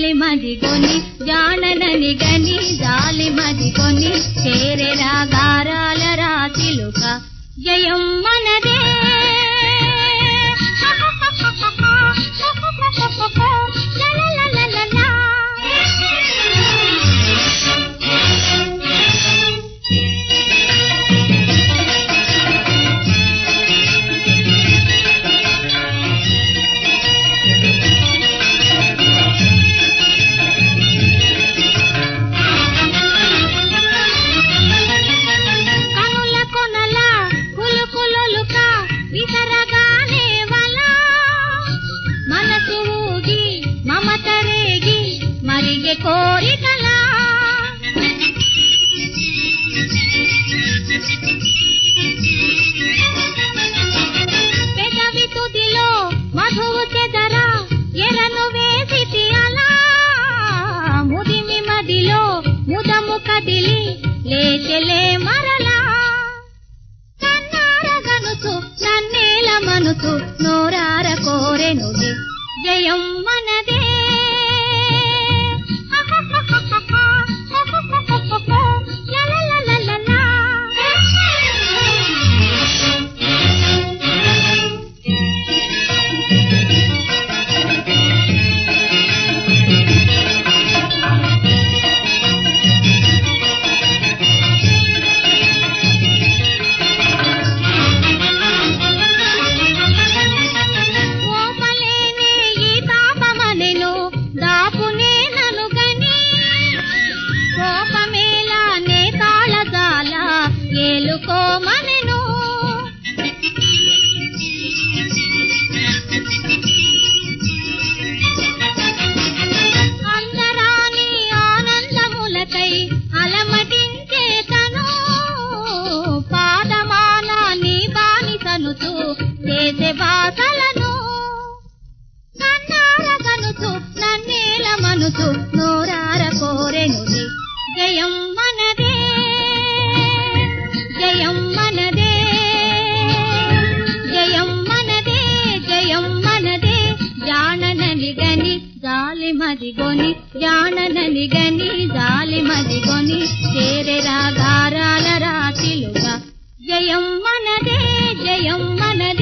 జాలి మదిగొని జాననని గని జాలి మదిగొని చేరే రాగారాల రాతిలుక జయం మనదే కనుల కొనల కులుకులొలుక విసరగానే వల మనసు ఊగి మమత రేగి మరిగే కోరికలా పెదవి తుదిలో మధువు చెదర ఎరను వేసి అలా ముదిమి మదిలో ముదము కదిలి లేచెలే మరలా కన్నారగనుచు నన్నేల మనుచు నోరార కోరెనుది జయం మనదే ఓపలేనే ఈ తాపమనెను దాపునే నను గని కోపమేలా నే తాళజాల ఏలుకోమనెను అందరాని ఆనందములకై అలమటించే తను పాదమాన నీ బానిసనుచు చేసే బాసలను కన్నార కనుచు నన్నేల మనుచు నోరార కోరెనుది జయం మనదే జయం మనదే జయం మనదే జయం మనదే జాననని గని జాలి మదిగొని జాననని గని జాలి మదిగొని చేరే రాగారాల రాతిలుగా జయం మనదే జయం మనదే